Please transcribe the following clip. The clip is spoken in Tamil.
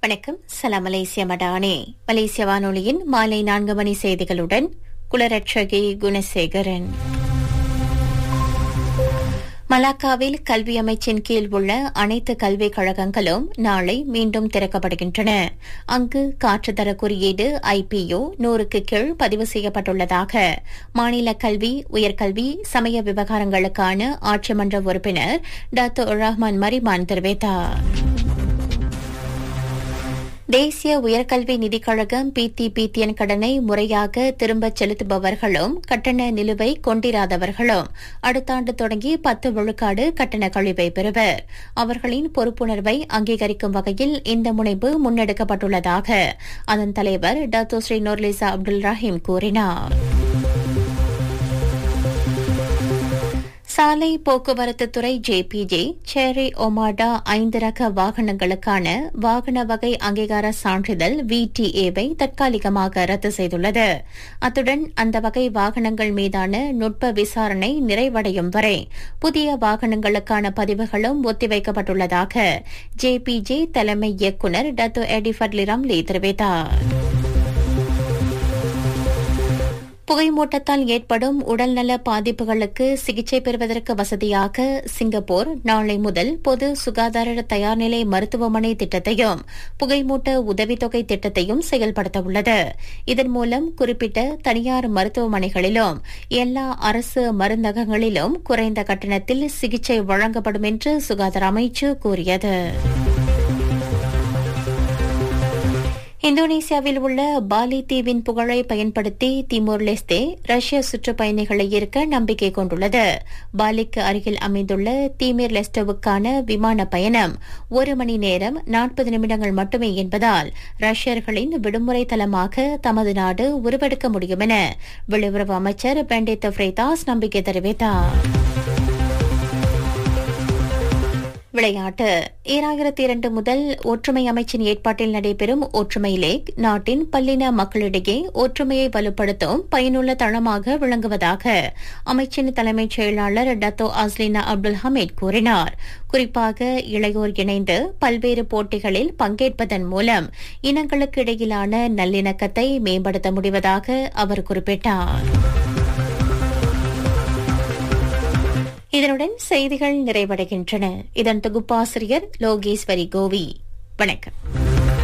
வணக்கம் சலாம் மலேசிய மடானே மலேசிய வானொலியின் மாலை நான்கு மணி செய்திகளுடன் குலரட்சகி குணசேகரன் மலாக்காவில் கல்வி அமைச்சின் கீழ் உள்ள அனைத்து கல்விக் கழகங்களும் நாளை மீண்டும் திறக்கப்படுகின்றன அங்கு காற்றுத்தர குறியீடு ஐபிஓ நூறுக்கு கீழ் பதிவு செய்யப்பட்டுள்ளதாக மாநில கல்வி உயர்கல்வி சமய விவகாரங்களுக்கான ஆட்சி மன்ற உறுப்பினர் டாக்டர் ரஹ்மான் மரிமான் தெரிவித்தார் தேசிய உயர்கல்வி நிதிக் கழகம் பிடிபிடிஎன் கடனை முறையாக திரும்பச் செலுத்துபவர்களும் கட்டண நிலுவை கொண்டிராதவர்களும் அடுத்த ஆண்டு தொடங்கி பத்து விழுக்காடு கட்டண கழிவை பெறுவர் அவர்களின் பொறுப்புணர்வை அங்கீகரிக்கும் வகையில் இந்த முனைப்பு முன்னெடுக்கப்பட்டுள்ளதாக அதன் தலைவர் Dato Sri Norliza Abdul Rahim கூறினார் சாலை போக்குவரத்து துறை ஜேபிஜே சேரி ஒமாடா ஐந்து ரக வாகனங்களுக்கான வாகன வகை அங்கீகார சான்றிதழ் விடிஏவை தற்காலிகமாக ரத்து செய்துள்ளது அத்துடன் அந்த வகை வாகனங்கள் மீதான நுட்ப விசாரணை நிறைவடையும் வரை புதிய வாகனங்களுக்கான பதிவுகளும் ஒத்திவைக்கப்பட்டுள்ளதாக ஜேபிஜே தலைமை இயக்குநர் டத்து எடிஃபட்லி ரம்லி தெரிவித்தார் புகைமூட்டத்தால் ஏற்படும் உடல்நல பாதிப்புகளுக்கு சிகிச்சை பெறுவதற்கு வசதியாக சிங்கப்பூர் நாளை முதல் பொது சுகாதார தயார்நிலை மருத்துவமனை திட்டத்தையும் புகைமூட்ட உதவித்தொகை திட்டத்தையும் செயல்படுத்த உள்ளது இதன் மூலம் குறிப்பிட்ட தனியார் மருத்துவமனைகளிலும் எல்லா அரசு மருந்தகங்களிலும் குறைந்த கட்டணத்தில் சிகிச்சை வழங்கப்படும் என்று சுகாதார அமைச்சு கூறியது இந்தோனேசியாவில் உள்ள பாலி தீவின் புகழை பயன்படுத்தி திமோர் லெஸ்தே ரஷ்ய சுற்றுப்பயணிகளை ஈர்க்க நம்பிக்கை கொண்டுள்ளது பாலிக்கு அருகில் அமைந்துள்ள தீமிர் லெஸ்டோவுக்கான விமான பயணம் ஒரு மணி நேரம் நாற்பது நிமிடங்கள் மட்டுமே என்பதால் ரஷ்யர்களின் விடுமுறை தலமாக தமது நாடு உருவெடுக்க முடியும் என வெளியுறவு அமைச்சர் பெண்டித் ஃப்ரேதாஸ் நம்பிக்கை தெரிவித்தார் விளையாட்டு ஈராயிரத்தி இரண்டு முதல் ஒற்றுமை அமைச்சின் ஏற்பாட்டில் நடைபெறும் ஒற்றுமை லேக் நாட்டின் பல்லின மக்களிடையே ஒற்றுமையை வலுப்படுத்தும் பயனுள்ள தளமாக விளங்குவதாக அமைச்சின் தலைமைச் செயலாளர் டத்தோ அஸ்லினா அப்துல் ஹமீத் கூறினார் குறிப்பாக இளையோர் இணைந்து பல்வேறு போட்டிகளில் பங்கேற்பதன் மூலம் இனங்களுக்கு இடையிலான நல்லிணக்கத்தை மேம்படுத்த முடிவதாக அவர் குறிப்பிட்டார் இதனுடன் செய்திகள் நிறைவடைகின்றன இதன் தொகுப்பாசிரியர் லோகேஸ்வரி கோவி வணக்கம்